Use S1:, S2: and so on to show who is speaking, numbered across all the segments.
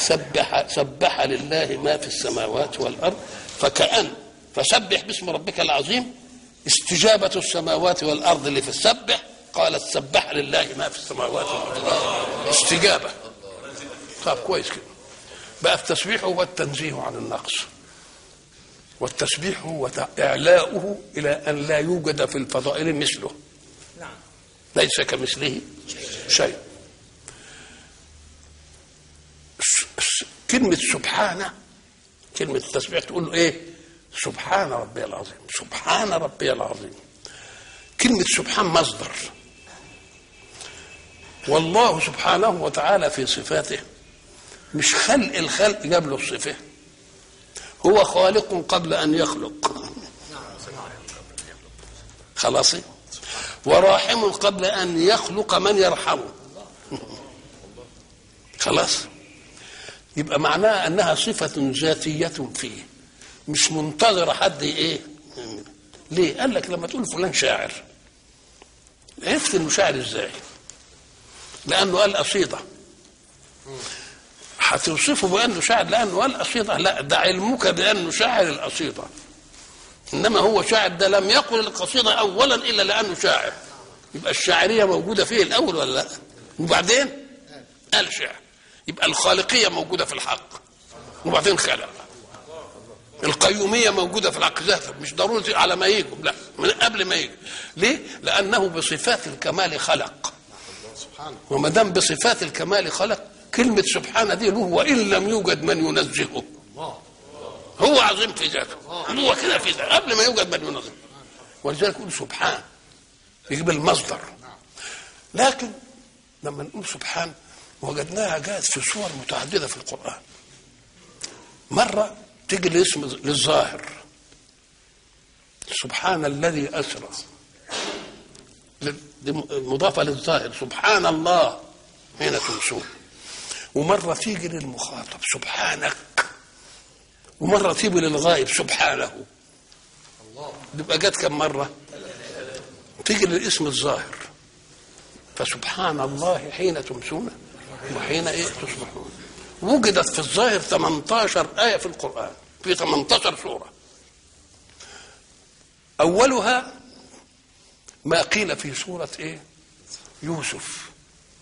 S1: سبح سبح لله ما في السماوات والارض فكأن فسبح باسم ربك العظيم استجابة السماوات والارض اللي في السبح قالت سبح لله ما في السماوات والارض استجابة طب كويس كده بقى التسبيح هو التنزيه عن النقص والتسبيح هو إعلاؤه إلى أن لا يوجد في الفضائل مثله
S2: نعم
S1: ليس كمثله شيء س- س- كلمة سبحانه كلمة التسبيح تقول له إيه سبحان ربي العظيم سبحان ربي العظيم كلمة سبحان مصدر والله سبحانه وتعالى في صفاته مش خلق الخلق جاب له الصفة هو خالق قبل أن يخلق خلاص وراحم قبل أن يخلق من يرحمه خلاص يبقى معناها أنها صفة ذاتية فيه مش منتظرة حد إيه ليه قال لك لما تقول فلان شاعر عرفت انه شاعر ازاي لانه قال قصيده هتوصفه بانه شاعر لانه قال قصيده لا ده علمك بانه شاعر القصيده انما هو شاعر ده لم يقل القصيده اولا الا لانه شاعر يبقى الشاعريه موجوده فيه الاول ولا لا وبعدين قال شعر يبقى الخالقيه موجوده في الحق وبعدين خلق القيومية موجودة في الحق ذاتها مش ضروري على ما يجوا لا من قبل ما يجوا ليه؟ لأنه بصفات الكمال خلق وما دام بصفات الكمال خلق كلمة سبحانه دي له وإن لم يوجد من ينزهه هو عظيم في ذاته هو كده في ذاته قبل ما يوجد من ينزهه ولذلك يقول سبحان يجيب المصدر لكن لما نقول سبحان وجدناها جاءت في صور متعددة في القرآن مرة تيجي الاسم للظاهر سبحان الذي أسرى دي مضافة للظاهر سبحان الله حين تمسون ومرة تيجي للمخاطب سبحانك ومرة تيجي للغائب سبحانه تبقى جت كم مرة تيجي للاسم الظاهر فسبحان الله حين تمسون وحين ايه تصبحون وجدت في الظاهر 18 آية في القرآن في 18 سورة أولها ما قيل في سورة إيه يوسف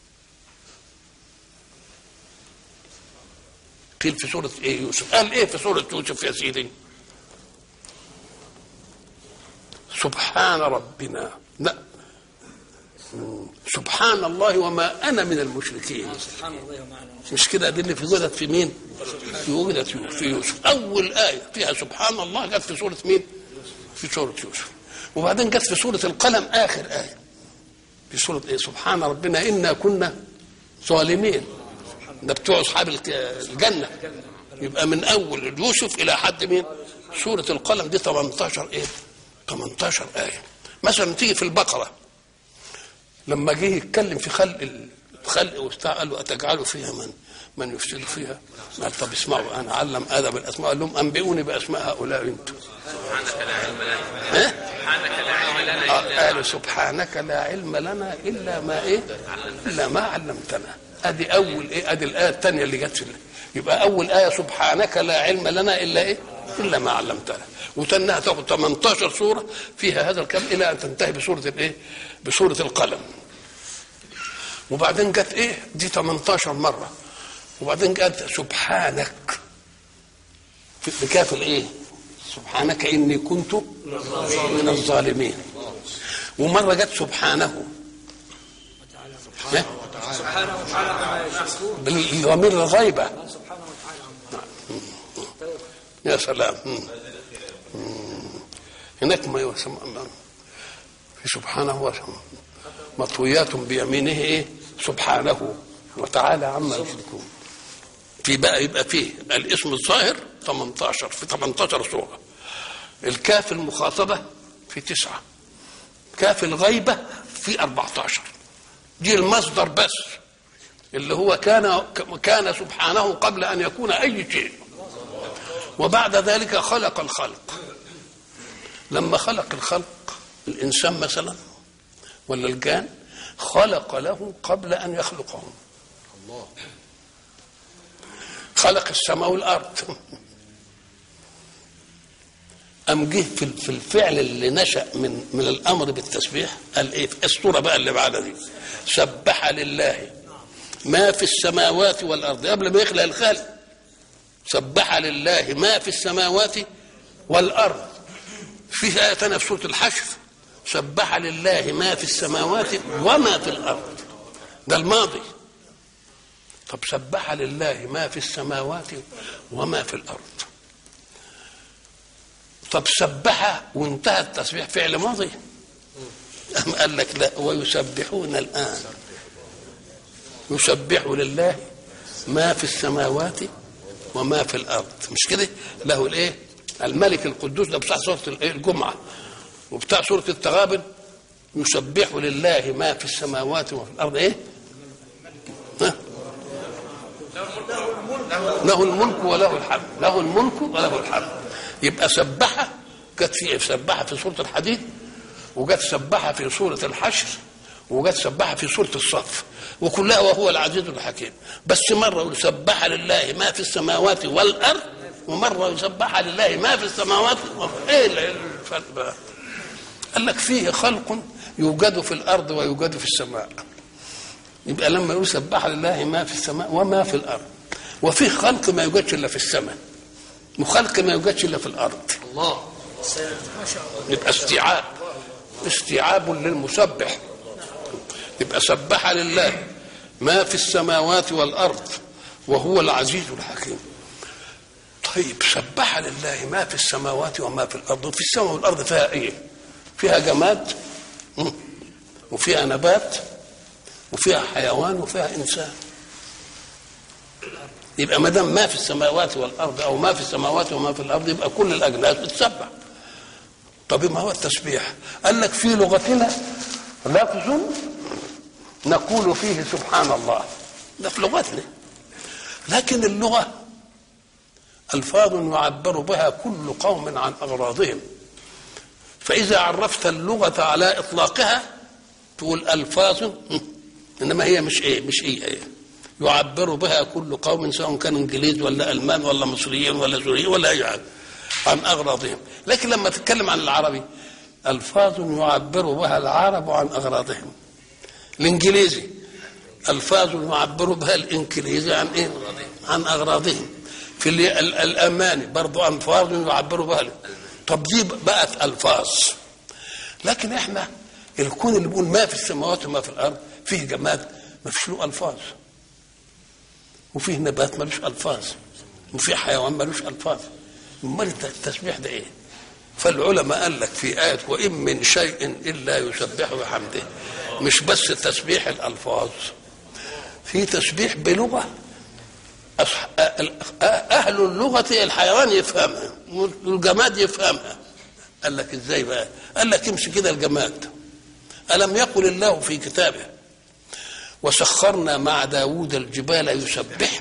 S1: قيل في سورة إيه يوسف قال إيه في سورة يوسف يا سيدي سبحان ربنا لا سبحان الله وما أنا من المشركين
S2: سبحان الله ومعنى
S1: مش كده دي اللي في وجدت في مين؟ في وجدت في يوسف أول آية فيها سبحان الله جت في سورة مين؟ في سورة يوسف وبعدين جت في سورة القلم آخر آية في سورة إيه؟ سبحان ربنا إنا كنا ظالمين ده بتوع أصحاب الك- الجنة يبقى من أول يوسف إلى حد مين؟ سورة القلم دي 18 إيه؟ 18 آية مثلا تيجي في البقرة لما جه يتكلم في خلق الخلق وبتاع قال له اتجعلوا فيها من من يفسد فيها قال طب اسمعوا انا علم ادب الاسماء قال لهم انبئوني باسماء هؤلاء انتم ها؟ آه، قالوا سبحانك لا علم لنا الا ما ايه الا ما علمتنا ادي اول ايه ادي الايه الثانيه اللي جت في ال- يبقى اول ايه سبحانك لا علم لنا الا ايه الا ما علمتنا وتنها تاخد 18 سوره فيها هذا الكلام الى ان تنتهي بسوره الايه بسوره القلم وبعدين جت ايه دي 18 مره وبعدين جت سبحانك في- بكاف الايه سبحانك اني كنت من الظالمين ومره جت سبحانه ها؟
S2: سبحانه وتعالى عما يشركون
S1: بالضمير الغيبه
S2: سبحانه وتعالى
S1: يا سلام مم. مم. هناك ما يسمى في سبحانه وتعالى مطويات بيمينه ايه سبحانه وتعالى عما يشركون في بقى يبقى فيه الاسم الظاهر 18 في 18 سوره الكاف المخاطبه في تسعه كاف الغيبه في 14 دي المصدر بس اللي هو كان كان سبحانه قبل ان يكون اي شيء وبعد ذلك خلق الخلق لما خلق الخلق الانسان مثلا ولا الجان خلق له قبل ان يخلقهم خلق السماء والارض أم جه في في الفعل اللي نشأ من من الأمر بالتسبيح قال إيه الصورة بقى اللي بعدها دي سبح لله ما في السماوات والأرض قبل ما يخلق الخلق سبح لله ما في السماوات والأرض في آية ثانية في سورة الحشر سبح لله ما في السماوات وما في الأرض ده الماضي طب سبح لله ما في السماوات وما في الأرض طب سبح وانتهى التسبيح فعل ماضي أم قال لك لا ويسبحون الآن يسبح لله ما في السماوات وما في الأرض مش كده له الإيه الملك القدوس ده بتاع سورة الإيه؟ الجمعة وبتاع سورة التغابن يسبح لله ما في السماوات وما في الأرض إيه ها؟ له الملك وله الحمد له الملك وله الحمد يبقى سبحة جت في سبحة في سورة الحديد وجت سبحة في سورة الحشر وجت سبحة في سورة الصف وكلها وهو العزيز الحكيم بس مرة يقول سبح لله ما في السماوات والأرض ومرة يسبح لله ما في السماوات وما ايه الفرق بقى؟ قال لك فيه خلق يوجد في الأرض ويوجد في السماء يبقى لما يقول سبح لله ما في السماء وما في الأرض وفيه خلق ما يوجدش إلا في السماء وخلق ما يوجدش إلا في الأرض
S2: الله ما شاء الله
S1: يبقى استيعاب استيعاب للمسبح يبقى سبح لله ما في السماوات والارض وهو العزيز الحكيم طيب سبح لله ما في السماوات وما في الارض وفي السماء والارض فيها ايه فيها جماد مم. وفيها نبات وفيها حيوان وفيها انسان يبقى ما دام ما في السماوات والارض او ما في السماوات وما في الارض يبقى كل الاجناس بتسبح طب ما هو التسبيح قال لك في لغتنا لفظ نقول فيه سبحان الله ده في لغتنا لكن اللغة ألفاظ يعبر بها كل قوم عن أغراضهم فإذا عرفت اللغة على إطلاقها تقول ألفاظ إنما هي مش إيه مش إيه, إيه يعبر بها كل قوم سواء كانوا إنجليز ولا ألمان ولا مصريين ولا سوريين ولا أي حاجة عن أغراضهم لكن لما تتكلم عن العربي ألفاظ يعبر بها العرب عن أغراضهم الإنجليزي ألفاظ يعبر بها الإنجليزي عن إيه؟ عن أغراضهم في اللي ال- الأماني برضو ألفاظ يعبروا بها طب دي بقت ألفاظ لكن إحنا الكون اللي بيقول ما في السماوات وما في الأرض فيه جماد ما فيش له ألفاظ وفيه نبات ملوش ألفاظ وفيه حيوان ملوش ألفاظ امال التسبيح ده ايه فالعلماء قال لك في آية وإن من شيء إلا يسبح بحمده مش بس تسبيح الألفاظ في تسبيح بلغة أصح- أ- أهل اللغة الحيوان يفهمها والجماد يفهمها قال لك ازاي بقى قال لك امشي كده الجماد ألم يقل الله في كتابه وسخرنا مع داود الجبال يسبح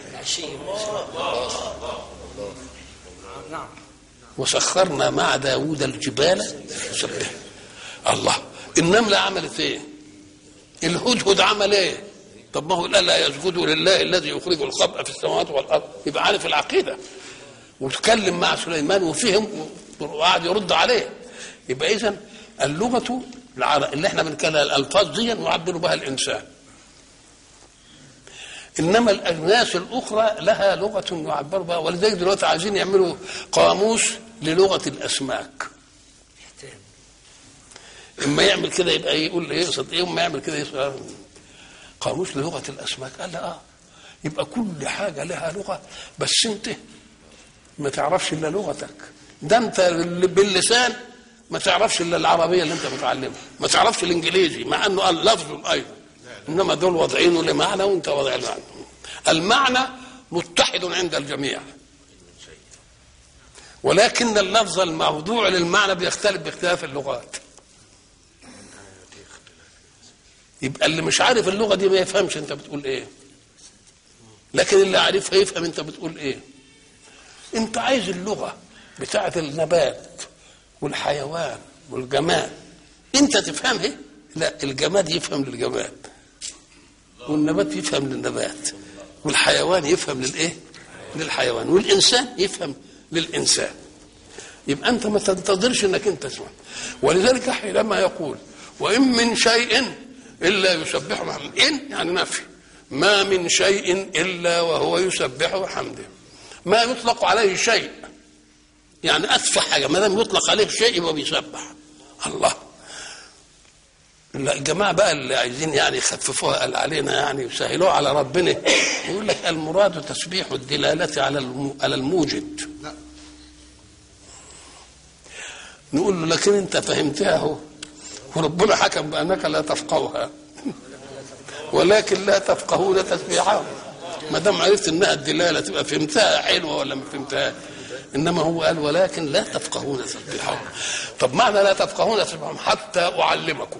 S2: نعم
S1: وسخرنا مع داود الجبال يسبح الله النملة عملت ايه الهدهد عمل ايه طب ما هو قال لا يسجدوا لله الذي يخرج الخبأ في السماوات والارض يبقى عارف العقيده وتكلم مع سليمان وفهم وقعد يرد عليه يبقى اذا اللغه العر- اللي احنا بنتكلم الالفاظ دي يعبر بها الانسان انما الاجناس الاخرى لها لغه يعبر بها ولذلك دلوقتي عايزين يعملوا قاموس للغه الاسماك اما يعمل كده يبقى يقول ايه يقصد ايه اما يعمل كده يقصد قاموس للغه الاسماك قال لا اه يبقى كل حاجه لها لغه بس انت ما تعرفش الا لغتك ده انت باللسان ما تعرفش الا العربيه اللي انت بتعلمها ما تعرفش الانجليزي مع انه قال لفظ ايضا انما دول واضعينه لمعنى وانت واضع المعنى المعنى متحد عند الجميع ولكن اللفظ الموضوع للمعنى بيختلف باختلاف اللغات يبقى اللي مش عارف اللغه دي ما يفهمش انت بتقول ايه لكن اللي عارفها يفهم انت بتقول ايه انت عايز اللغه بتاعه النبات والحيوان والجماد انت تفهمها لا الجماد يفهم للجماد والنبات يفهم للنبات والحيوان يفهم للايه للحيوان والانسان يفهم للانسان يبقى انت ما تنتظرش انك انت تسمع ولذلك حينما يقول وان من شيء الا يسبح بحمده ان يعني نفي ما من شيء الا وهو يسبح بحمده ما يطلق عليه شيء يعني اتفه حاجه ما دام يطلق عليه شيء يبقى بيسبح الله لا الجماعه بقى اللي عايزين يعني يخففوها قال علينا يعني يسهلوها على ربنا يقول لك المراد تسبيح الدلاله على الم- على الموجد نقول له لكن انت فهمتها اهو وربنا حكم بانك لا تفقهها ولكن لا تفقهون تسبيحهم ما دام عرفت انها الدلاله تبقى فهمتها حلوه ولا ما فهمتها انما هو قال ولكن لا تفقهون تسبيحهم طب معنى لا تفقهون تسبيحهم حتى اعلمكم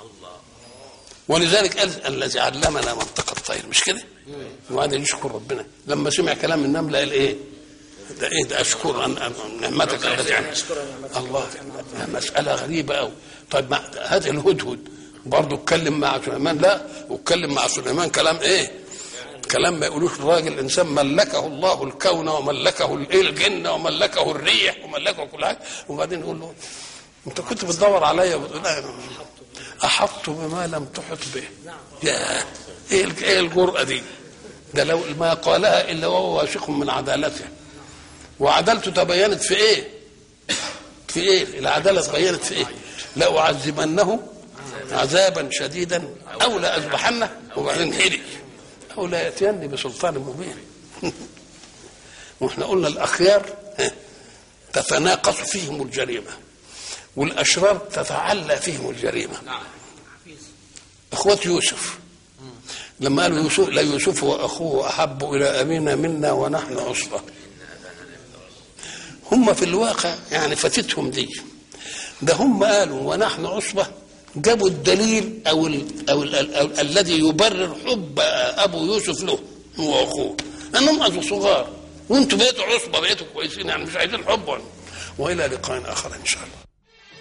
S1: ولذلك قال الذي علمنا منطق الطير مش كده؟ وبعدين يشكر ربنا لما سمع كلام النمله قال ايه؟ ده ايه ده اشكر ان أن- نعمتك التي الله مساله غريبه قوي طيب ما هذا الهدهد برضه اتكلم مع سليمان لا واتكلم مع سليمان كلام ايه؟ كلام ما يقولوش الراجل الانسان ملكه الله الكون وملكه الايه الجن وملكه الريح وملكه كل حاجه وبعدين يقول له انت كنت بتدور عليا وبتقول لا احطت بما لم تحط به يا ايه الج- ايه الجرأه دي ده لو ما قالها الا وهو واثق من عدالته وعدالته تبينت في ايه في ايه العداله تبينت في ايه لاعذبنه عذابا شديدا او لاذبحنه وبعدين هري او لا ياتيني بسلطان مبين واحنا قلنا الاخيار ها، تتناقص فيهم الجريمه والاشرار تتعلى فيهم الجريمه اخوه يوسف لما قالوا يوسف لا يوسف واخوه احب الى ابينا منا ونحن عصبه هم في الواقع يعني فاتتهم دي ده هم قالوا ونحن عصبه جابوا الدليل او ال أو, ال أو ال الذي يبرر حب ابو يوسف له هو واخوه انهم اصلا صغار وانتم بقيتوا عصبه بقيتوا كويسين يعني مش عايزين حب والى لقاء اخر ان شاء الله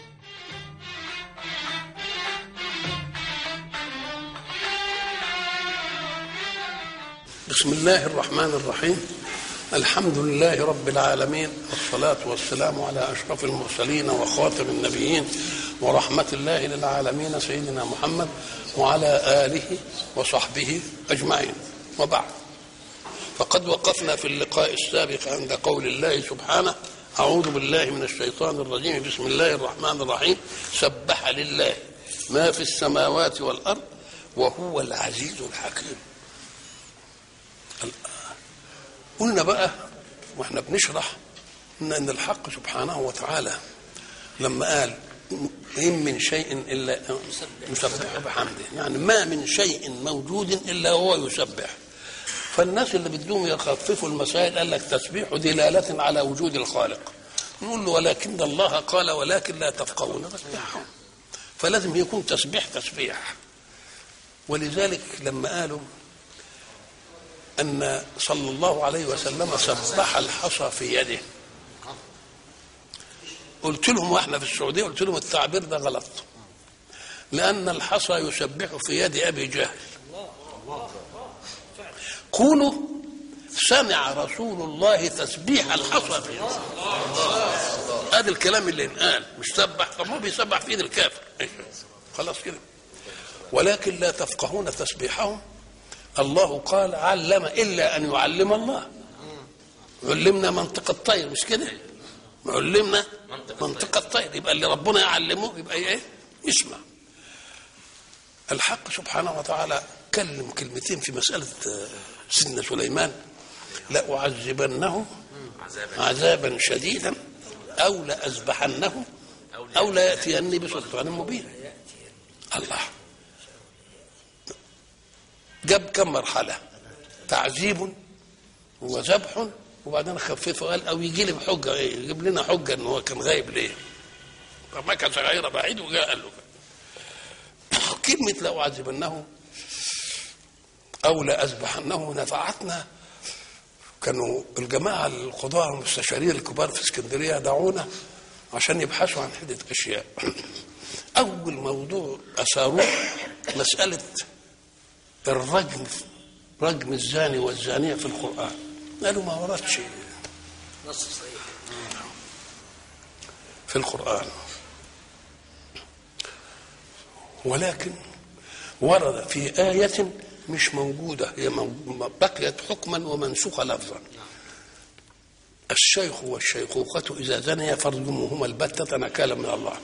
S1: بسم الله الرحمن الرحيم الحمد لله رب العالمين والصلاة والسلام على أشرف المرسلين وخاتم النبيين ورحمة الله للعالمين سيدنا محمد وعلى آله وصحبه أجمعين وبعد فقد وقفنا في اللقاء السابق عند قول الله سبحانه أعوذ بالله من الشيطان الرجيم بسم الله الرحمن الرحيم سبح لله ما في السماوات والأرض وهو العزيز الحكيم قلنا بقى واحنا بنشرح ان ان الحق سبحانه وتعالى لما قال ان من شيء الا يسبح بحمده يعني ما من شيء موجود الا هو يسبح فالناس اللي بدهم يخففوا المسائل قال لك تسبيح دلاله على وجود الخالق نقول له ولكن الله قال ولكن لا تفقهون تسبيحهم فلازم يكون تسبيح تسبيح ولذلك لما قالوا أن صلى الله عليه وسلم سبح الحصى في يده قلت لهم واحنا في السعودية قلت لهم التعبير ده غلط لأن الحصى يسبح في يد أبي جهل قولوا سمع رسول الله تسبيح الحصى في يده هذا الكلام اللي انقال مش سبح طب ما بيسبح في ايد الكافر خلاص كده ولكن لا تفقهون تسبيحهم الله قال علم الا ان يعلم الله علمنا منطق الطير مش كده علمنا منطق الطير يبقى اللي ربنا يعلمه يبقى ايه يسمع الحق سبحانه وتعالى كلم كلمتين في مسألة سيدنا سليمان لأعذبنه عذابا شديدا أو لأذبحنه أو لا يأتيني بسلطان مبين الله جاب كم مرحلة تعذيب وذبح وبعدين خففه قال او يجي لي بحجه ايه يجيب لنا حجه ان هو كان غايب ليه فما كان غير بعيد وجاء قال له كلمه لاعذبنه او لاذبحنه نفعتنا كانوا الجماعه القضاه والمستشارين الكبار في اسكندريه دعونا عشان يبحثوا عن عده اشياء اول موضوع اثاروه مساله الرجم رجم الزاني والزانيه في القران قالوا ما وردش
S2: نص صحيح
S1: في القرآن ولكن ورد في آية مش موجودة هي مو- بقيت حكما ومنسوخة لفظا الشيخ والشيخوخة إذا زنيا فارجموهما البتة نكالا من الله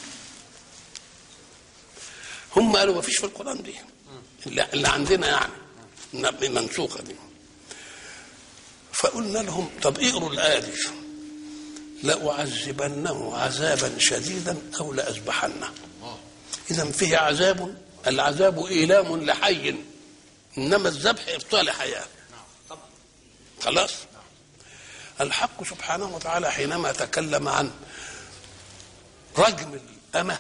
S1: هم قالوا ما فيش في القرآن دي اللي اللي عندنا يعني ن- منسوخة دي فقلنا لهم طب اقروا الآية دي لأعذبنه عذابا شديدا أو لأذبحنه إذا فيه عذاب العذاب إيلام لحي إنما الذبح إبطال حياة خلاص الحق سبحانه وتعالى حينما تكلم عن رجم الأمة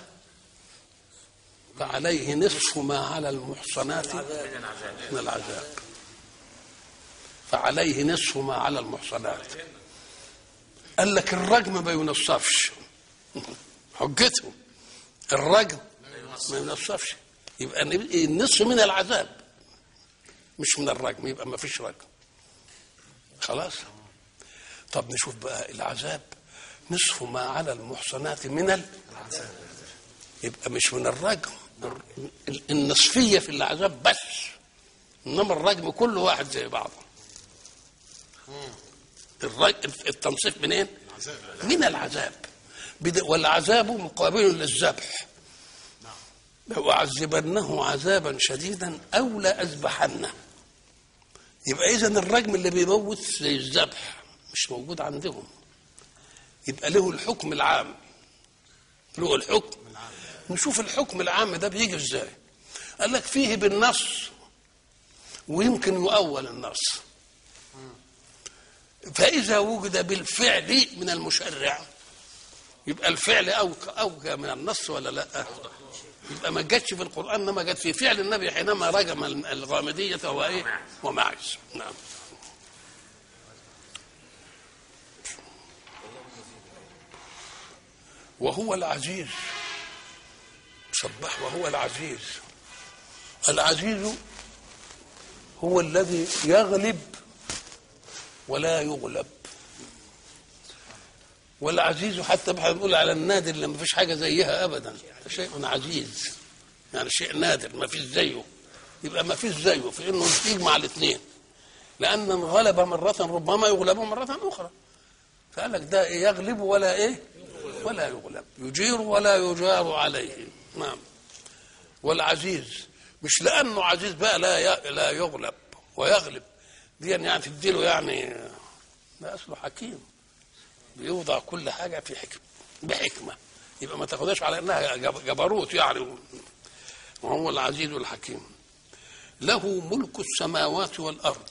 S1: فعليه نصف ما على المحصنات من العذاب فعليه نصف ما على المحصنات قال لك الرجم ما ينصفش حجته الرجم ما ينصفش يبقى النصف من العذاب مش من الرجم يبقى ما فيش رجم خلاص طب نشوف بقى العذاب نصف ما على المحصنات من ال... يبقى مش من الرجم ال- النصفية في العذاب بس إنما الرجم كل واحد زي بعضه الرج... التنصيف منين؟ من العذاب بد- والعذاب مقابل للذبح لأعذبنه عذابا شديدا أو لأذبحنه يبقى إذا الرجم اللي بيموت زي الذبح مش موجود عندهم يبقى له الحكم العام له الحكم نشوف الحكم العام ده بيجي ازاي قال لك فيه بالنص ويمكن يؤول النص فإذا وجد بالفعل من المشرع يبقى الفعل أوقع أوقع من النص ولا لا يبقى ما جاتش في القرآن إنما جت في فعل النبي حينما رجم الغامدية وهو إيه ومعز نعم وهو العزيز سبح وهو العزيز العزيز هو الذي يغلب ولا يغلب والعزيز حتى احنا بنقول على النادر اللي ما فيش حاجه زيها ابدا شيء عزيز يعني شيء نادر ما فيش زيه يبقى ما فيش زيه في انه يجمع الاثنين لان انغلب مره ربما يغلب مره اخرى فقال لك ده إيه يغلب ولا ايه ولا يغلب يجير ولا يجار عليه نعم والعزيز مش لانه عزيز بقى لا ي- لا يغلب ويغلب دي يعني تديله يعني ده اصله حكيم بيوضع كل حاجه في حكمه بحكمه يبقى ما تاخدهاش على انها جب- جبروت يعني وهو العزيز الحكيم له ملك السماوات والارض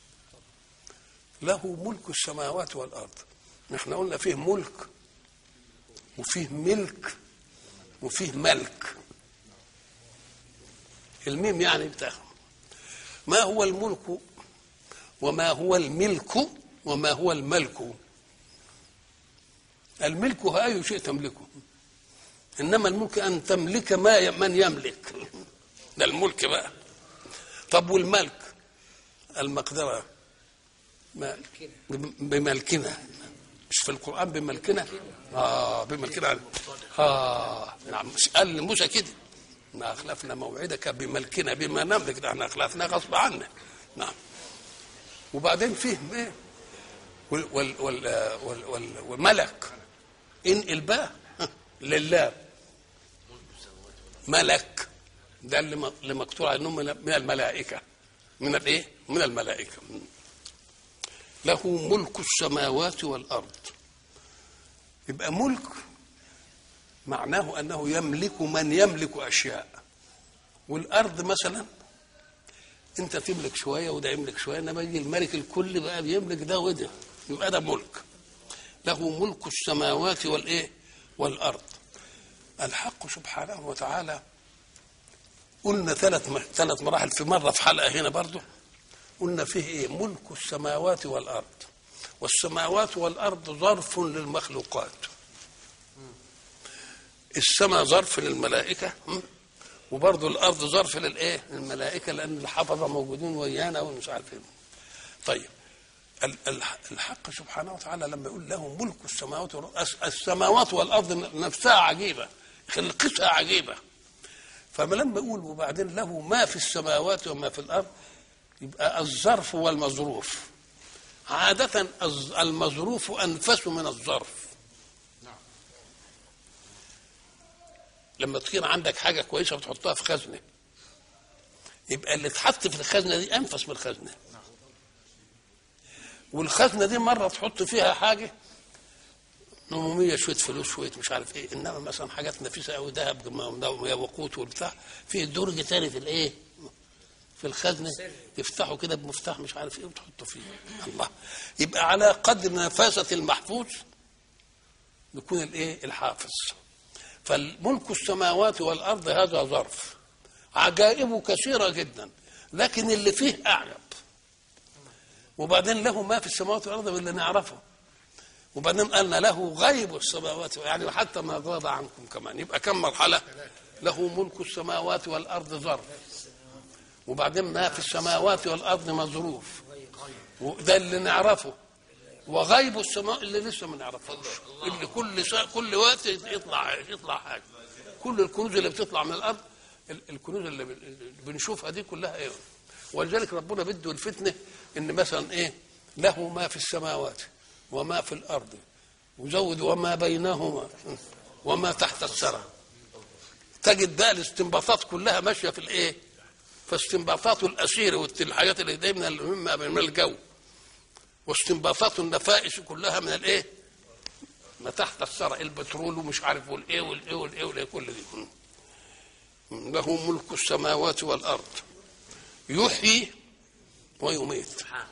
S1: له ملك السماوات والارض احنا قلنا فيه ملك وفيه ملك وفيه ملك الميم يعني بتاعهم ما هو الملك وما هو الملك وما هو الملك الملك هو أي شيء تملكه إنما الملك أن تملك ما ي- من يملك ده الملك بقى طب والملك المقدرة ما بملكنا مش في القرآن بملكنا آه بملكنا آه نعم قال موسى كده ما أخلفنا موعدك بملكنا بما نملك ده احنا أخلفنا غصب عنك نعم وبعدين فيه ايه وال وال وال وال وال والملك انقل بقى لله ملك ده اللي م- اللي مكتوب عنهم من من الملائكه من الايه؟ من الملائكه له ملك السماوات والارض يبقى ملك معناه انه يملك من يملك اشياء والارض مثلا انت تملك شويه وده يملك شويه انما يجي الملك الكل بقى بيملك ده وده يبقى ده ملك له ملك السماوات والايه والارض الحق سبحانه وتعالى قلنا ثلاث م- ثلاث مراحل في مره في حلقه هنا برضه قلنا فيه ايه ملك السماوات والارض والسماوات والارض ظرف للمخلوقات السماء ظرف للملائكه م? وبرضه الارض ظرف للايه للملائكه لان الحفظه موجودين ويانا ومش عارف ايه طيب ال- ال- الحق سبحانه وتعالى لما يقول له ملك السماوات والأرض الس- السماوات والارض نفسها عجيبه خلقتها عجيبه فما لما يقول وبعدين له ما في السماوات وما في الارض يبقى الظرف والمظروف عادة الز- المظروف أنفس من الظرف لما تكون عندك حاجة كويسة وتحطها في خزنة يبقى اللي اتحط في الخزنة دي أنفس من الخزنة والخزنة دي مرة تحط فيها حاجة نمومية شوية فلوس شوية مش عارف ايه انما مثلا حاجات نفيسة قوي ذهب وقوت والبتاع في درج تاني في الايه في الخزنة تفتحه كده بمفتاح مش عارف ايه وتحطه فيه الله يبقى على قدر نفاسة المحفوظ يكون الايه الحافظ فالملك السماوات والارض هذا ظرف عجائبه كثيره جدا لكن اللي فيه اعجب وبعدين له ما في السماوات والارض واللي نعرفه وبعدين قالنا له غيب السماوات يعني حتى ما غاب عنكم كمان يبقى كم مرحله له ملك السماوات والارض ظرف وبعدين ما في السماوات والارض مظروف وده اللي نعرفه وغيب السماء اللي لسه ما نعرفوش اللي كل سا... كل وقت يطلع يطلع حاجه كل الكنوز اللي بتطلع من الارض ال- الكنوز اللي بن- اللي بنشوفها دي كلها ايه ولذلك ربنا بده الفتنه ان مثلا ايه له ما في السماوات وما في الارض وزود وما بينهما وما تحت الثرى تجد بقى الاستنباطات كلها ماشيه في الايه فاستنباطات الاسير والحاجات اللي دي من المهمه من الجو واستنباطات النفائس كلها من الايه؟ ما تحت الثرى البترول ومش عارف والايه والايه والايه والايه كل دي م. له ملك السماوات والارض يحيي ويميت
S2: سبحان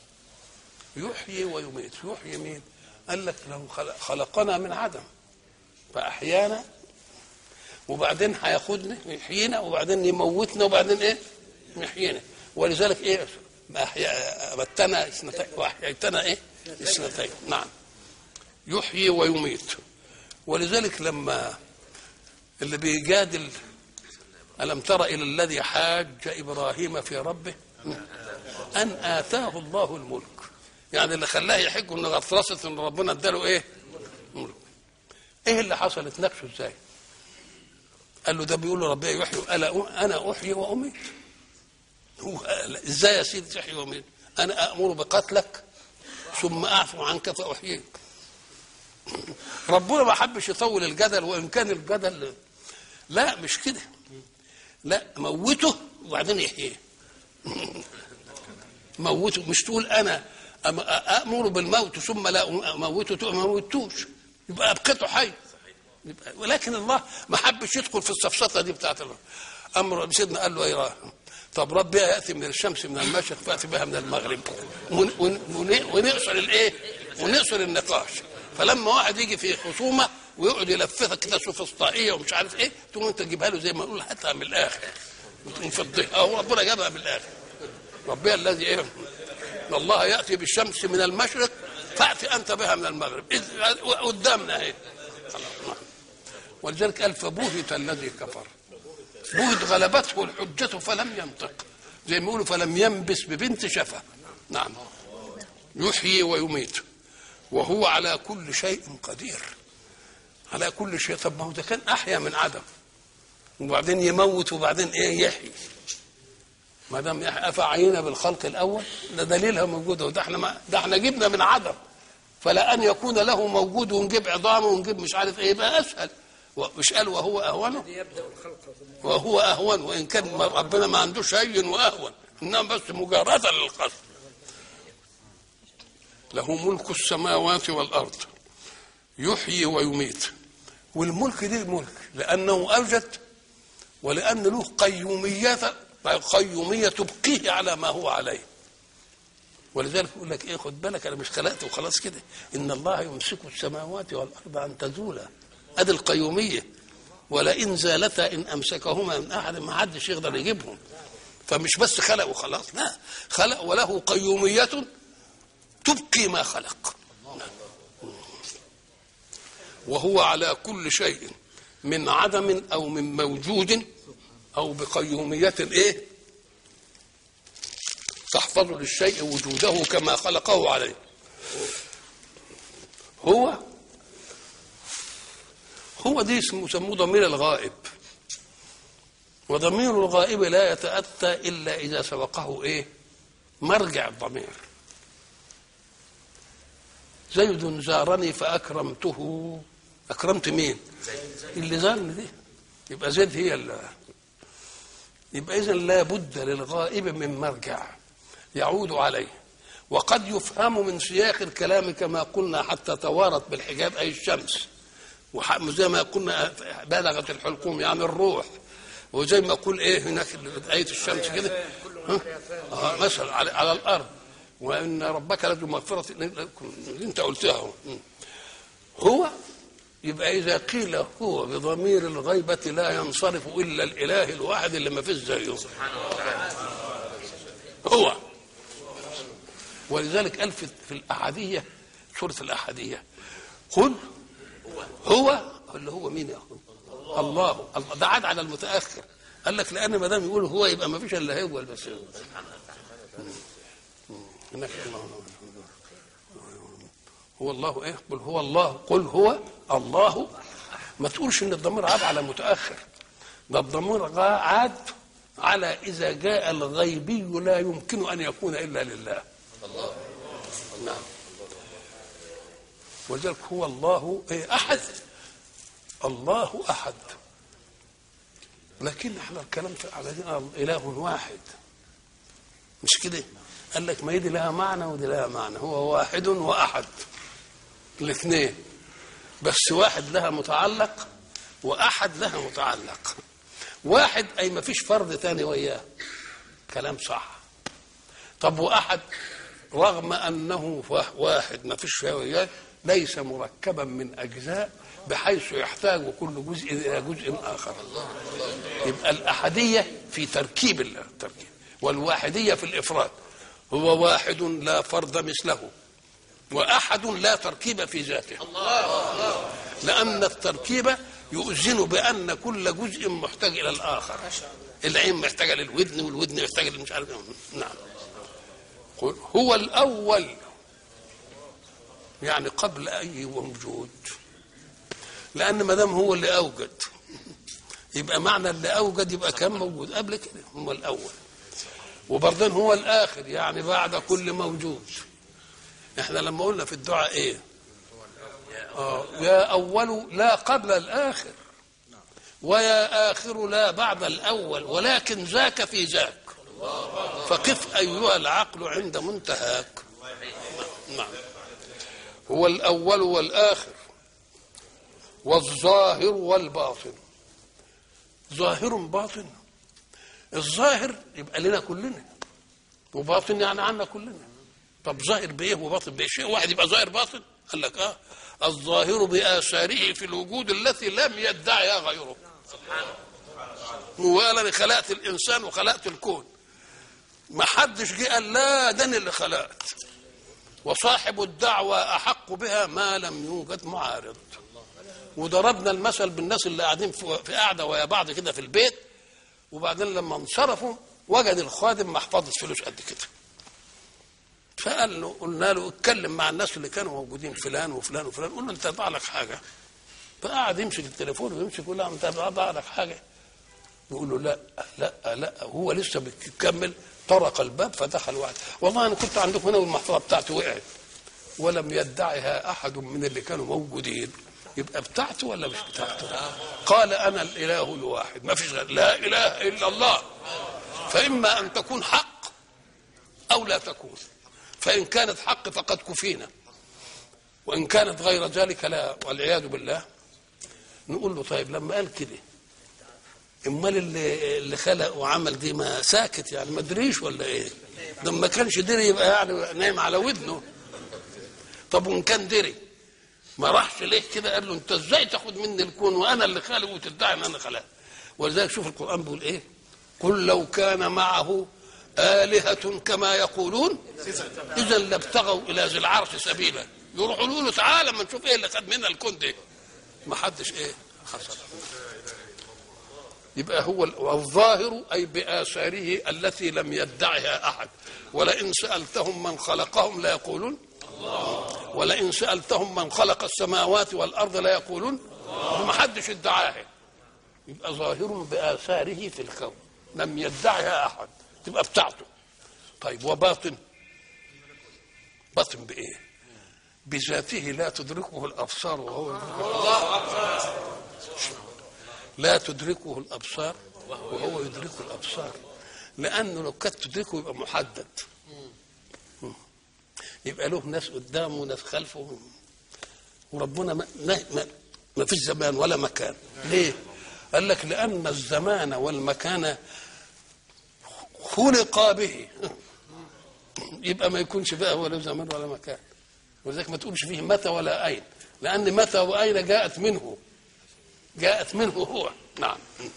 S1: يحيي ويميت يحيي مين؟ قال لك له خلق خلقنا من عدم فاحيانا وبعدين هياخدنا يحيينا وبعدين يموتنا وبعدين ايه؟ يحيينا ولذلك ايه؟ ما أحيا- متنا اثنتين واحييتنا ايه؟ اثنتين نعم يحيي ويميت ولذلك لما اللي بيجادل ألم تر إلى الذي حاج إبراهيم في ربه أن آتاه الله الملك يعني اللي خلاه يحج إن غطرسة إن ربنا اداله إيه؟ ملك إيه اللي حصل اتناقشوا إزاي؟ قال له ده بيقول له ربنا يحيي ألا أنا أحيي وأميت هو قال إزاي يا سيدي تحيي وأميت؟ أنا أأمر بقتلك ثم أعفو عنك فأحييك ربنا ما حبش يطول الجدل وإن كان الجدل لا مش كده لا موته وبعدين يحييه موته مش تقول انا أم- امر بالموت ثم لا اموته ما موتوش يبقى ابقيته حي يبقى ولكن الله ما حبش يدخل في السفسطه دي بتاعت الله امر سيدنا قال له ايه طب ربي ياتي من الشمس من المشرق فاتي بها من المغرب ون- ون- ون- ونقصر الايه ونقصر النقاش فلما واحد يجي في خصومه ويقعد يلففك كده سوفسطائيه ومش عارف ايه تقوم انت تجيبها له زي ما نقول هاتها من الاخر وتقوم فضيها هو ربنا جابها من الاخر ربنا الذي ايه إن الله ياتي بالشمس من المشرق فاتي انت بها من المغرب إذ- قدامنا اهي خلاص. ولذلك قال فبهت الذي كفر بهت غلبته الحجة فلم ينطق زي ما يقولوا فلم ينبس ببنت شفا نعم يحيي ويميت وهو على كل شيء قدير على كل شيء طب ما هو ده كان احيا من عدم وبعدين يموت وبعدين ايه يحيي ما دام يحيي افعينا بالخلق الاول ده دليلها موجوده وده احنا ما ده احنا جبنا من عدم فلا ان يكون له موجود ونجيب عظامه ونجيب مش عارف ايه يبقى اسهل مش قال وهو اهونه
S2: يبدا الخلق ثم
S1: وهو اهون وان كان ما- ربنا ما عندوش هين واهون انما بس مجارده للقصد له ملك السماوات والارض يحيي ويميت والملك دي ملك لانه اوجد ولان له قيوميه قيوميه تبقيه على ما هو عليه ولذلك يقول لك ايه خد بالك انا مش خلقت وخلاص كده ان الله يمسك السماوات والارض ان تزولا ادي القيوميه ولئن زالتا ان امسكهما من احد ما حدش يقدر يجيبهم فمش بس خلق وخلاص لا خلق وله قيوميه تبقي ما خلق وهو على كل شيء من عدم او من موجود او بقيوميه ايه تحفظ للشيء وجوده كما خلقه عليه هو هو دي اسمه يسموه ضمير الغائب وضمير الغائب لا يتأتى إلا إذا سبقه إيه مرجع الضمير زيد زارني فأكرمته أكرمت مين اللي زارني دي يبقى زيد هي اللي يبقى إذا لا بد للغائب من مرجع يعود عليه وقد يفهم من سياق الكلام كما قلنا حتى توارت بالحجاب أي الشمس وزي ما قلنا بلغت الحلقوم يعني الروح وزي ما اقول ايه هناك آية الشمس كده آه مثلا على, على الأرض وإن ربك لذو مغفرة اللي أنت قلتها هو. هو يبقى إذا قيل هو بضمير الغيبة لا ينصرف إلا الإله الواحد اللي ما فيش زيه هو ولذلك قال في, في الأحادية سورة الأحادية قل هو اللي هو مين يا أخو الله الله ده عاد على المتأخر قال لك لأن ما دام يقول هو يبقى ما فيش إلا هو بس هناك الله هو الله ايه قل هو الله قل هو الله ما تقولش ان الضمير عاد على متاخر ده الضمير عاد على اذا جاء الغيبي لا يمكن ان يكون الا لله الله نعم ولذلك هو الله ايه احد الله احد لكن احنا الكلام على اله واحد مش كده قال لك ما هي دي لها معنى ودي لها معنى هو واحد واحد الاثنين بس واحد لها متعلق واحد لها متعلق واحد اي ما فيش فرد تاني وياه كلام صح طب واحد رغم انه واحد ما فيش وياه ليس مركبا من اجزاء بحيث يحتاج كل جزء الى جزء اخر يبقى الاحديه في تركيب التركيب والواحديه في الافراد هو واحد لا فرد مثله واحد لا تركيب في ذاته لان التركيب يؤذن بان كل جزء محتاج الى الاخر العين محتاجه للودن والودن محتاجه للمش عارف نعم هو الاول يعني قبل اي وجود لان ما دام هو اللي اوجد يبقى معنى اللي اوجد يبقى كان موجود قبل كده هو الاول وبرضه هو الاخر يعني بعد كل موجود احنا لما قلنا في الدعاء ايه آه يا اول لا قبل الاخر ويا اخر لا بعد الاول ولكن ذاك في ذاك فقف ايها العقل عند منتهاك نعم هو الاول والاخر والظاهر والباطن ظاهر باطن الظاهر يبقى لنا كلنا وباطن يعني عنا كلنا طب ظاهر بايه وباطن بايه شيء واحد يبقى ظاهر باطن قال لك اه الظاهر باثاره في الوجود التي لم يدعها غيره هو انا خلقت الانسان وخلقت الكون ما حدش جه قال لا ده انا اللي خلقت وصاحب الدعوة أحق بها ما لم يوجد معارض وضربنا المثل بالناس اللي قاعدين في قاعدة ويا بعض كده في البيت وبعدين لما انصرفوا وجد الخادم محفظة فلوس قد كده فقال له قلنا له اتكلم مع الناس اللي كانوا موجودين فلان وفلان وفلان قول له انت ضاع لك حاجه فقعد يمسك التليفون ويمسك يقول له انت ضاع لك حاجه يقول له لا لا لا هو لسه بيكمل طرق الباب فدخل واحد والله انا كنت عندكم هنا والمحفظه بتاعتي وقعت ولم يدعها احد من اللي كانوا موجودين يبقى بتاعته ولا مش بتاعته قال انا الاله الواحد ما فيش غير لا اله الا الله فاما ان تكون حق او لا تكون فإن كانت حق فقد كفينا وإن كانت غير ذلك لا والعياذ بالله نقول له طيب لما قال كده امال اللي اللي خلق وعمل دي ما ساكت يعني ما ادريش ولا ايه ده ما كانش دري يبقى يعني نايم على ودنه طب وان كان دري ما راحش ليه كده قال له انت ازاي تاخد مني الكون وانا اللي خالق وتدعي ان انا خلقت ولذلك شوف القران بيقول ايه قل لو كان معه آلهة كما يقولون إذا لابتغوا إلى ذي العرش سبيلا يروحوا له تعالى ما نشوف إيه اللي خد منا الكون ده ما حدش إيه حصل يبقى هو ال- والظاهر أي بآثاره التي لم يدعها أحد ولئن سألتهم من خلقهم لا يقولون ولئن سألتهم من خلق السماوات والأرض لا يقولون ما حدش ادعاها يبقى ظاهر بآثاره في الكون لم يدعها أحد تبقى بتاعته طيب وباطن باطن بإيه بذاته لا تدركه الأبصار وهو لا تدركه الأبصار وهو يدرك الأبصار لأنه لو كانت تدركه يبقى محدد يبقى له ناس قدامه وناس خلفه وربنا ما, ما, ما فيش زمان ولا مكان ليه قال لك لأن الزمان والمكان خلق به يبقى ما يكونش بقى ولا زمان ولا مكان ولذلك ما تقولش فيه متى ولا أين لأن متى وأين جاءت منه جاءت منه هو نعم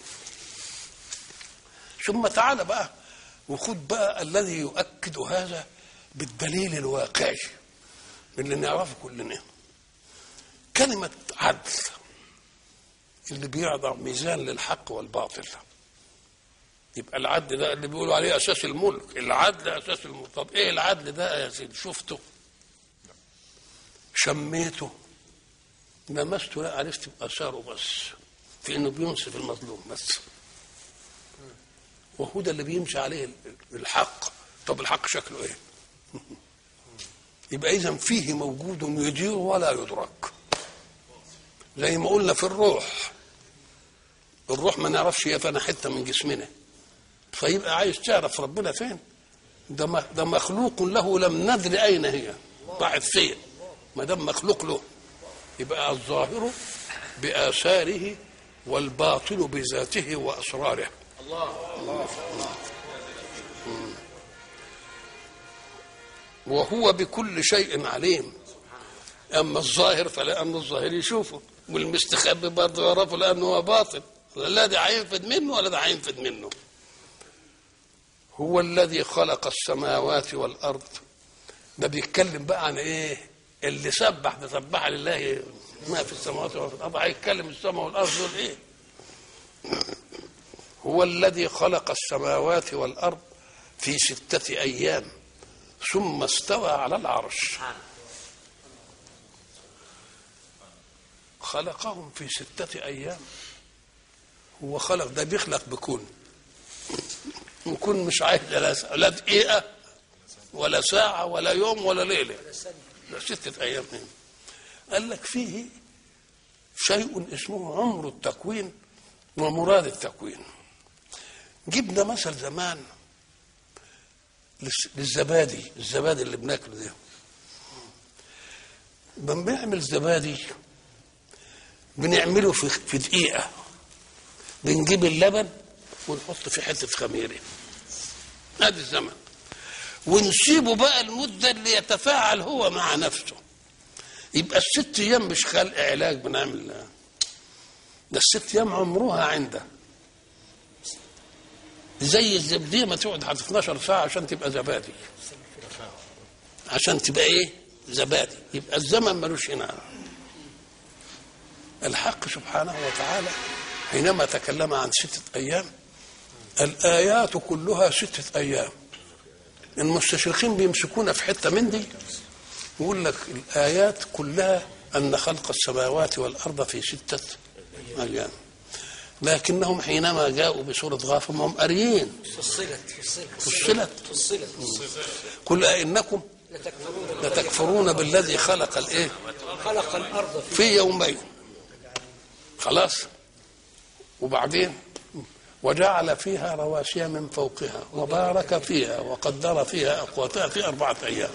S1: ثم تعالى بقى وخد بقى الذي يؤكد هذا بالدليل الواقعي اللي نعرفه كلنا كلمة عدل اللي بيضع ميزان للحق والباطل يبقى العدل ده اللي بيقولوا عليه اساس الملك العدل اساس الملك طب ايه العدل ده يا سيدي شفته شميته لمسته لا عرفت باثاره بس في انه بينصف المظلوم بس وهو ده اللي بيمشي عليه الحق طب الحق شكله ايه يبقى اذا فيه موجود يدير ولا يدرك زي ما قلنا في الروح الروح ما نعرفش هي فانا حته من جسمنا فيبقى عايز تعرف ربنا فين ده م- ده مخلوق له لم ندري اين هي ضاعت فين ما دام مخلوق له يبقى الظاهر باثاره والباطن بذاته واسراره وهو بكل شيء عليم اما الظاهر فلان الظاهر يشوفه والمستخبي برضه يعرفه لانه هو باطن لا ده هينفد منه ولا ده هينفد منه هو الذي خلق السماوات والارض ده بيتكلم بقى عن ايه اللي سبح ده سبح لله ما في السماوات وما في الارض هيتكلم السماء والارض دول ايه هو الذي خلق السماوات والارض في سته ايام ثم استوى على العرش خلقهم في ستة أيام هو خلق ده بيخلق بكون وكون مش عايز لا لا دقيقة ولا ساعة ولا يوم ولا ليلة ده ستة أيام هنا. قال لك فيه شيء اسمه عمر التكوين ومراد التكوين جبنا مثل زمان للس- للزبادي الزبادي اللي بناكله ده لما بنعمل زبادي بنعمله في في دقيقة بنجيب اللبن ونحط في حتة خميرة ادي الزمن ونسيبه بقى المدة اللي يتفاعل هو مع نفسه يبقى الست ايام مش خلق علاج بنعمل ده الست ايام عمرها عنده زي الزبدية ما تقعد على 12 ساعة عشان تبقى زبادي عشان تبقى ايه زبادي يبقى الزمن ملوش هنا الحق سبحانه وتعالى حينما تكلم عن ستة أيام الآيات كلها ستة أيام المستشرقين بيمسكونا في حتة من دي يقول لك الآيات كلها أن خلق السماوات والأرض في ستة أيام لكنهم حينما جاءوا بسورة غافر هم قاريين
S2: فصلت فصلت
S1: فصلت
S2: فصلت
S1: قل أئنكم
S2: لتكفرون
S1: لتكفرون بالذي خلق الإيه
S2: خلق الارض في
S1: في يومين خلاص وبعدين وجعل فيها رواسي من فوقها وبارك فيها وقدر فيها أقواتها في أربعة أيام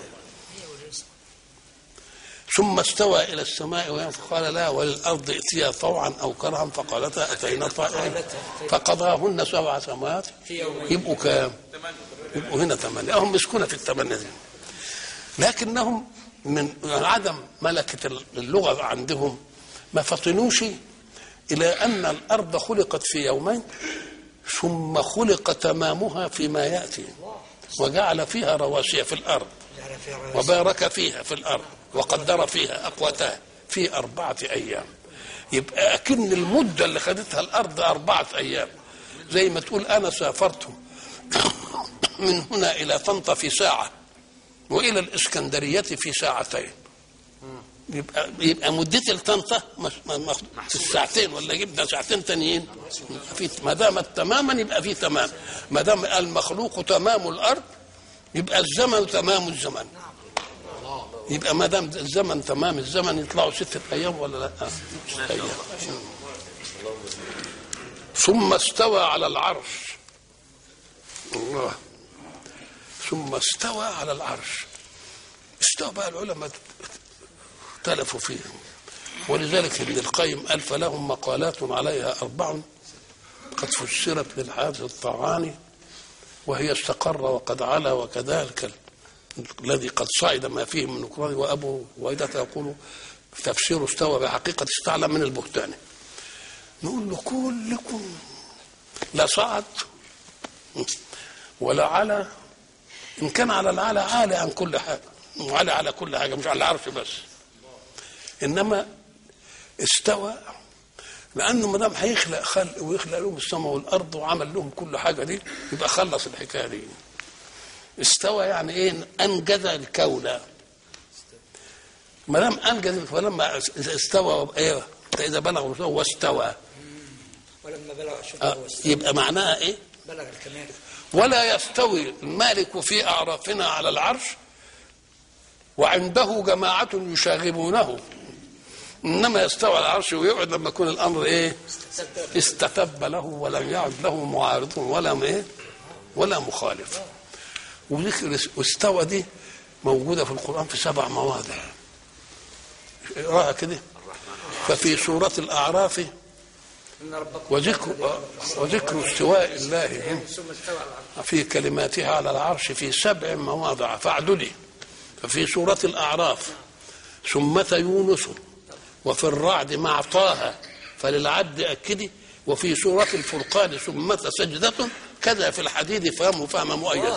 S1: ثم استوى إلى السماء وهي قال لا وللأرض ائتيا طوعا أو كرها فقالتا أتينا طائعين فقضاهن سبع سماوات
S2: في يومين
S1: يبقوا كام؟ يبقوا هنا ثمانية هم مسكونة في الثمانية دي لكنهم من عدم ملكة اللغة عندهم ما فطنوش إلى أن الأرض خلقت في يومين ثم خلق تمامها فيما يأتي وجعل فيها رواسي في الأرض
S2: جعل فيها رواسي
S1: وبارك فيها في الأرض وقدر فيها أقواتها في أربعة أيام يبقى أكن المدة اللي خدتها الأرض أربعة أيام زي ما تقول انا سافرت من هنا الى طنطا في ساعه والى الاسكندريه في ساعتين يبقى يبقى مدتي لطنطا مش- ما- ما- في الساعتين ولا جبنا ساعتين تانيين في ما دامت تماما يبقى في تمام ما دام المخلوق تمام الارض يبقى الزمن تمام الزمن يبقى ما دام الزمن تمام الزمن يطلعوا ستة أيام ولا لا؟ ستة أيام ثم استوى على العرش الله ثم استوى على العرش استوى بقى العلماء اختلفوا فيه ولذلك ابن القيم قال فلهم مقالات عليها أربع قد فسرت للحافظ الطعاني وهي استقر وقد علا وكذلك ال- الذي قد صعد ما فيه من نكران وابو ويدة يقول تفسير استوى بحقيقة استعلى من البهتان نقول له كلكم لا صعد ولا على إن كان على العلى عالي عن كل حاجة وعلى على كل حاجة مش على العرش بس إنما استوى لأنه ما دام هيخلق خلق ويخلق لهم السماء والأرض وعمل لهم كل حاجة دي يبقى خلص الحكاية دي استوى يعني إيه أنجز الكون ما دام أنجز فلما استوى إيه إذا بلغ الرسول واستوى
S2: ولما بلغ أشده
S1: آه،
S2: واستوى
S1: يبقى معناها إيه
S2: بلغ الكمال
S1: ولا يستوي المالك في أعرافنا على العرش وعنده جماعة يشاغبونه إنما يستوى على العرش ويقعد لما يكون الأمر إيه استتب له ولم يعد له معارض ولا إيه ولا مخالف وذكر واستوى دي موجودة في القرآن في سبع مواضع اقراها كده ففي سورة الأعراف
S2: إن ربكم
S1: وذكر وذكر استواء الله
S2: ثم استوى على العرش
S1: في كلماتها على العرش في سبع مواضع فاعدلي ففي سورة الأعراف ثمة يونس وفي الرعد مع طه فللعد أكدي وفي سورة الفرقان ثمة سجدة كذا في الحديد فهمه فهم مؤيد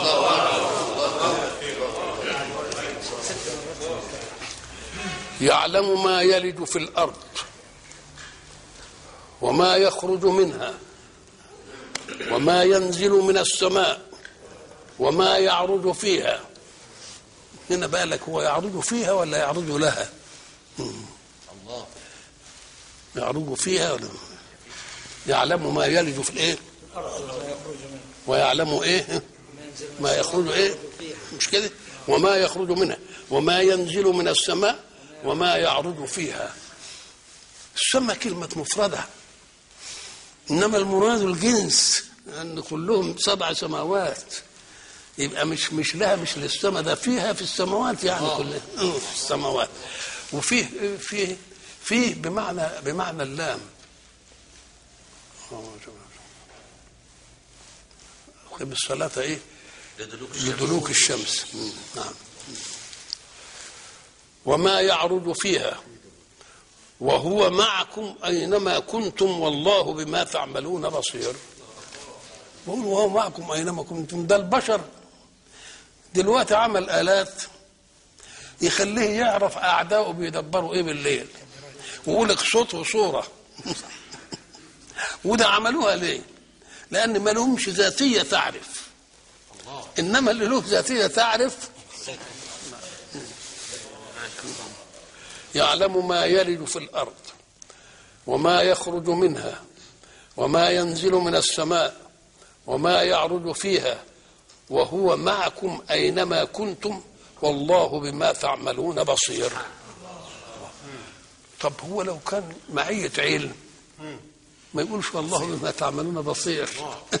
S1: يعلم ما يلد في الأرض وما يخرج منها وما ينزل من السماء وما يعرج فيها هنا بقى لك هو يعرج فيها ولا يعرج لها الله يعرج فيها ولا يعلم ما يلج في الايه
S2: الأرض وما يخرج منه
S1: ويعلم ايه
S2: ما ينزل من
S1: ما يخرج ايه
S2: فيها
S1: مش كده وما يخرج منها وما ينزل من السماء وما يعرج فيها السماء كلمة مفردة إنما المراد الجنس لأن كلهم سبع سماوات يبقى مش مش لها مش للسماء ده فيها في السماوات يعني كلها آه، في السماوات وفيه فيه فيه بمعنى بمعنى اللام خذ الصلاة ايه؟ لدلوك الشمس مم، نعم وما يعرج فيها وهو معكم أينما كنتم والله بما تعملون بصير بقول وهو معكم أينما كنتم ده البشر دلوقتي عمل آلات يخليه يعرف أعداؤه بيدبروا إيه بالليل ويقول لك صوت وصورة وده عملوها ليه؟ لأن ما لهمش ذاتية تعرف إنما اللي له ذاتية تعرف يعلم ما يلج في الارض وما يخرج منها وما ينزل من السماء وما يعرج فيها وهو معكم اينما كنتم والله بما تعملون بصير طب هو لو كان معية علم ما يقولش والله بما تعملون بصير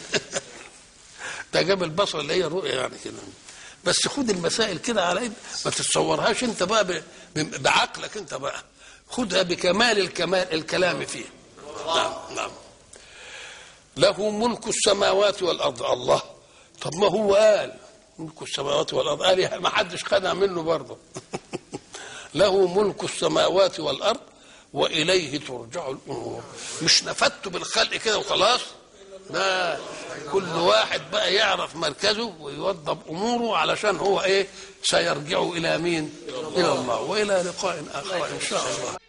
S1: ده جاب البصر اللي هي الرؤية يعني كده بس خد المسائل كده على ايد ما تتصورهاش انت بقى ب- ب- بعقلك انت بقى خدها بكمال الكمال الكلام فيه نعم نعم له ملك السماوات والارض الله طب ما هو قال ملك السماوات والارض قال ما حدش خدها منه برضه له ملك السماوات والارض واليه ترجع الامور مش نفدت بالخلق كده وخلاص لا كل واحد بقى يعرف مركزه ويوضب اموره علشان هو ايه سيرجع الى مين الى الله والى لقاء اخر ان شاء الله